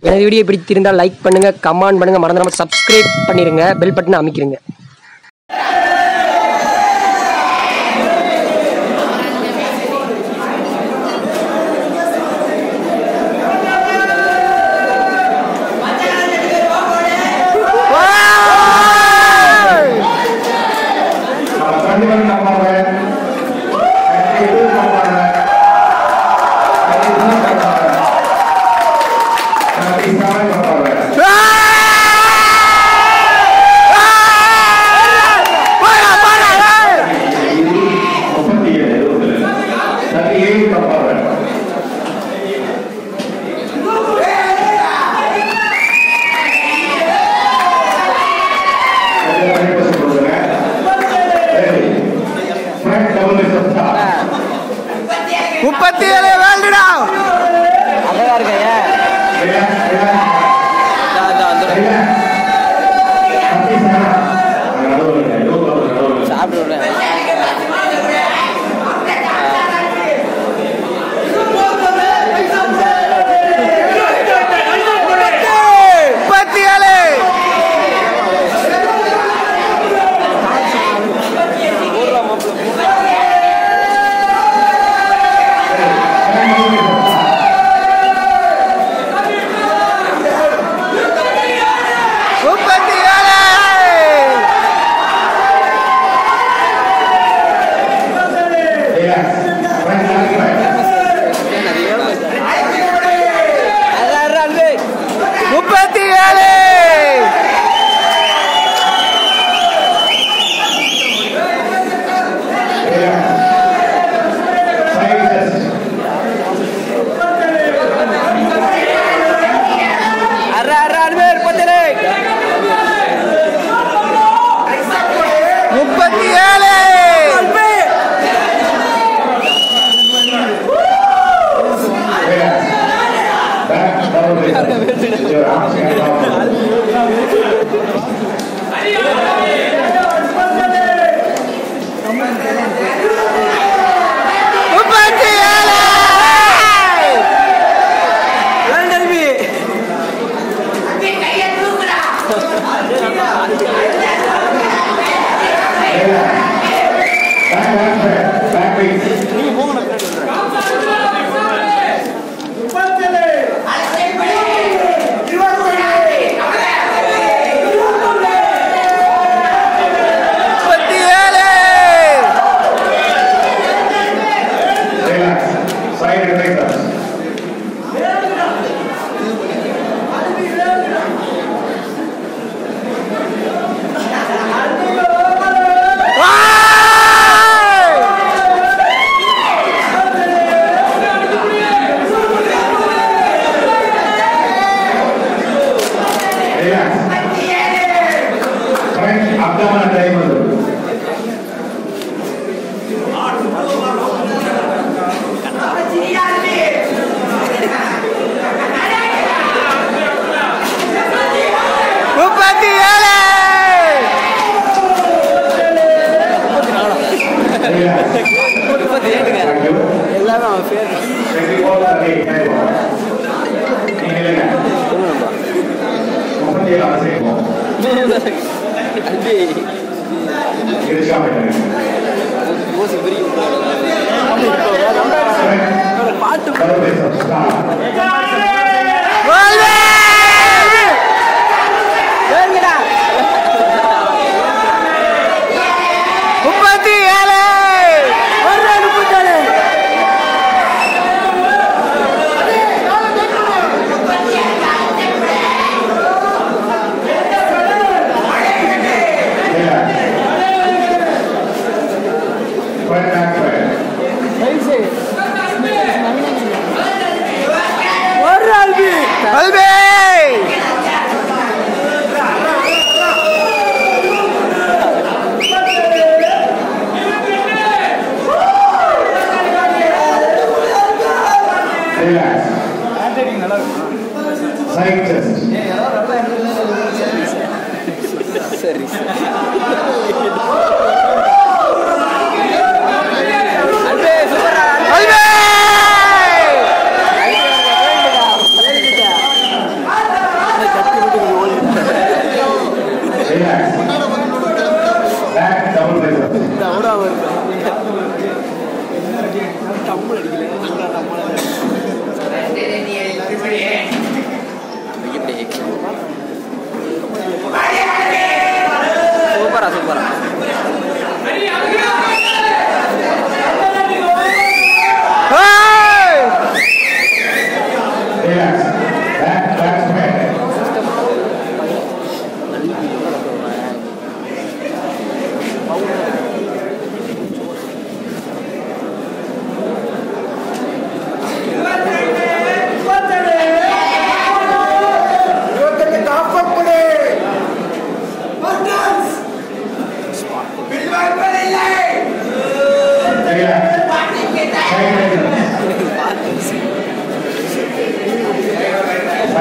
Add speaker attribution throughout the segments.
Speaker 1: எனது வீடியோ பிடித்திருந்தால் லைக் பண்ணுங்க கமெண்ட் பண்ணுங்க மறந்துடாம சப்ஸ்கிரைப் பண்ணிருங்க பெல் பட்டனை அமைக்கிறீங்க
Speaker 2: கண்டிப்பாக நம்பாங்க கண்டிப்பாக நம்பாங்க கண்டிப்பாக நம்பாங்க கண்டிப்பாக நம்பாங்க முப்பத்தி ஏழு இருபது தேர்ட்டி எயிட் நம்பாங்க
Speaker 3: முப்பத்தி ஏழு வேல்டுடா
Speaker 1: அழகா இருக்கையா
Speaker 4: சாப்பிட்டு
Speaker 3: முப்பத்தி ஏழு முப்பத்தி ஏழு முப்பத்தி ஏழு
Speaker 4: அரை அரை அனுபவம் முப்பத்தேழு
Speaker 3: முப்பத்தி ஏழு முப்பத்தி ஏழு முப்பத்தி ஏழு
Speaker 2: Side effects. Relax. Front abdomen diameter.
Speaker 3: முப்பத்தி ஏழு
Speaker 2: Relax.
Speaker 4: முப்பத்தி ஏழுங்க
Speaker 2: Thank you.
Speaker 4: எல்லாமே அவன் பேர்
Speaker 2: Twenty-four, thirty, நீங்க இல்லைங்க. முப்பத்தி ஏழு அவசியம்
Speaker 4: அன்பே
Speaker 2: இருக்காம
Speaker 4: ஓசி பிரிக்கும் பாட்டு
Speaker 3: வாழ்வே
Speaker 4: வேணுங்கடா
Speaker 3: முப்பத்தி ஏழு முப்பத்தேழு கல்வி
Speaker 2: Side chest.
Speaker 4: சரி அன்பே சூப்பரா
Speaker 3: கல்வி
Speaker 4: வேணுங்கடா வேணுங்கடா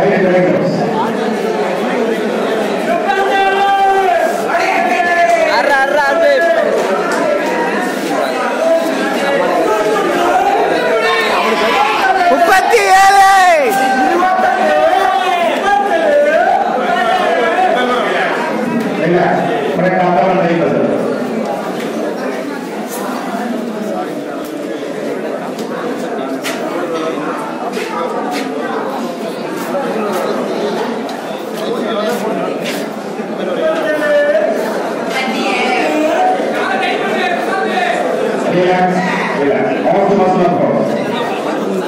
Speaker 2: High Tigers.
Speaker 4: அர்ரா அர்ரா அன்பே
Speaker 3: முப்பத்தி ஏழு
Speaker 2: இல்ல, உடனே காத்தாமல் ஜெயிப்பது. Relax, relax. All the muscle and power.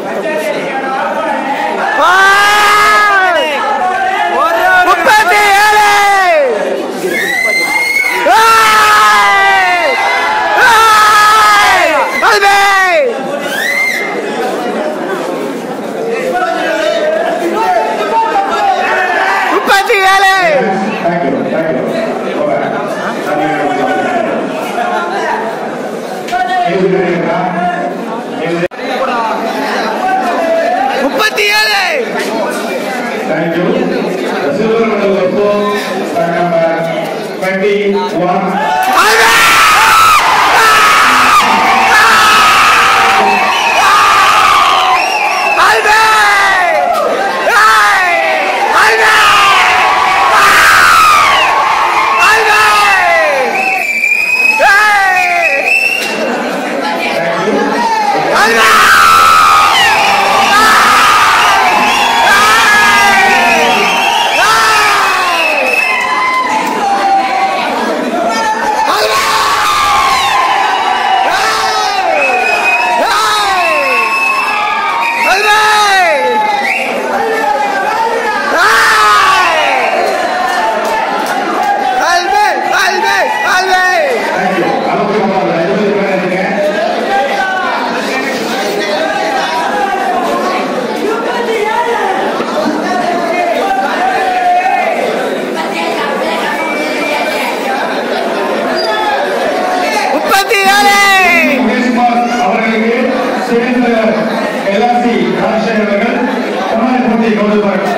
Speaker 3: முப்பத்தி ஏழு முப்பத்தி ஏழு
Speaker 2: Thank you, thank you. Go back. எழுதி இருக்கா? எழுதி
Speaker 3: முப்பத்தி ஏழு
Speaker 2: Thank you. The silver medal goes to stand number 21. Thank you. அளவுக்கு போகாத. எழுபது பேர் இருக்கீங்க.
Speaker 3: முப்பத்தி ஏழு
Speaker 2: முகேஷ்குமார் அவர்களுக்கு சேர்ந்த எல்ஆர்சி ராஜசேகர் அவர்கள் பொன்னாடி போட்டியை கொடுப்பார்கள்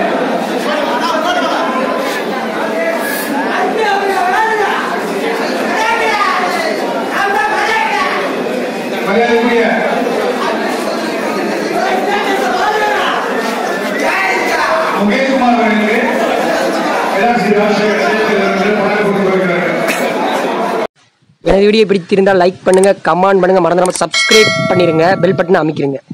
Speaker 2: மரியாதைக்குரிய முகேஷ்குமார் அவர்களுக்கு எல்ஆர்சி ராஜசேகர் அவர்கள் பொன்னாடி போட்டி கொடுக்கிறார்கள்
Speaker 1: எனது வீடியோ பிடித்திருந்தால் லைக் பண்ணுங்க கமெண்ட் பண்ணுங்க மறந்துடாம சப்ஸ்கிரைப் பண்ணிருங்க பெல் பட்டனை அமைக்கிறீங்க